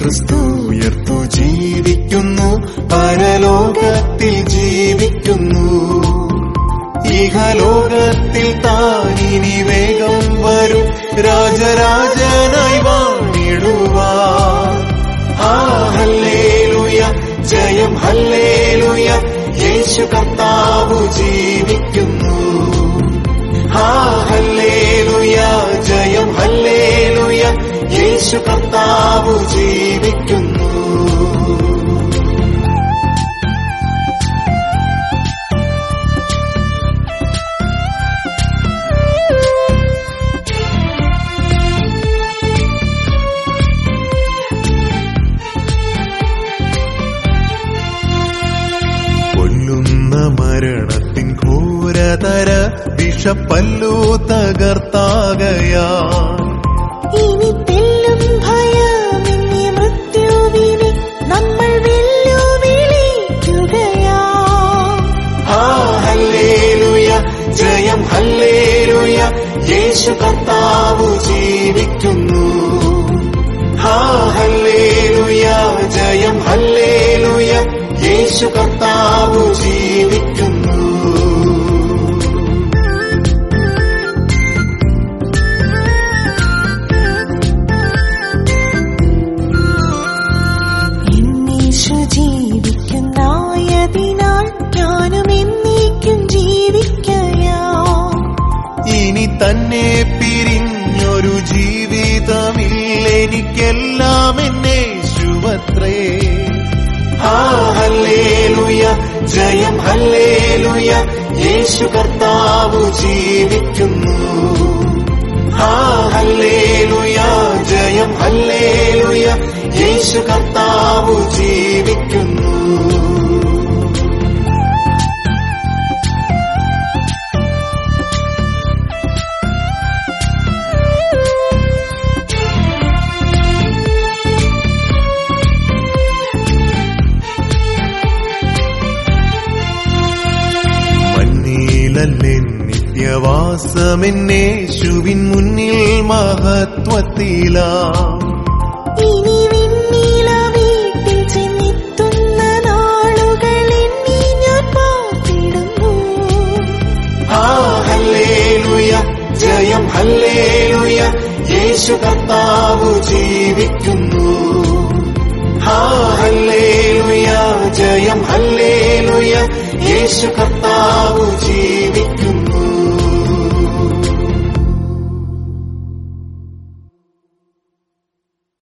ക്രിസ്തു ഉയർത്തു ജീവിക്കുന്നു പരലോകത്തിൽ ജീവിക്കുന്നു ഇഹലോകത്തിൽ താനിനി വേഗം വരും രാജരാജനായി വാണിടുവാ ആ ഹല്ലേലൂയ ജയം ഹല്ലേലൂയ യേശു കർത്താവ് ജീവിക്കുന്നു ആ ഹല്ലേലൂയ ജയം ഹല്ലേലൂയ യേശു കർത്താവ് ജീവിക്കുന്നു കൊല്ലുന്ന മരണത്തിൻ ഘോരതര വിഷപ്പല്ലു തകർത്താകയാ ഇനി തെല്ലും ഭയമിന്നി മൃത്യുവിനെ നമ്മൾ വെല്ലുവിളിക്കുകയാ ആ ഹല്ലേലൂയ ജയം ഹല്ലേലൂയ യേശു കർത്താവ് ജീവിക്കുന്നു ആ ഹല്ലേലൂയ ജയം ഹല്ലേലൂയ യേശു കർത്താവ് ജീവിക്കുന്നു എന്നീശു ജീവിക്കുന്നായതിനാൽ ഞാനും എന്നേക്കും ജീവിക്കയാ ഇനി തന്നെ പിരിഞ്ഞൊരു ജീവിതമില്ലെനിക്കെല്ലാം എന്നെ ശുഭത്രേ ആ ഹല്ലേലൂയ ജയം ഹല്ലേലൂയ യേശു കർത്താവ് ജീവിക്കുന്നു ആ ഹല്ലേലൂയ ജയം ഹല്ലേലൂയ യേശു കർത്താവ് ജീവിക്കുന്നു മന്നീലല്ലേ നിത്യവാസമെന്നേശുവിൻ മുന്നിൽ മഹത്വത്തിലാ ഇനി വിണ്ണില വീട്ടിൽ ചെന്നെത്തുന്ന നാളുകൾ എണ്ണി ഞാൻ പാർത്തിടുന്നു ആ ഹല്ലേലൂയ ജയം ഹല്ലേലൂയ യേശു കർത്താവ് ജീവിക്കുന്നു ആ ഹല്ലേലൂയ ജയം ഹല്ലേലൂയ യേശു കർത്താവ് ജീവിക്കുന്നു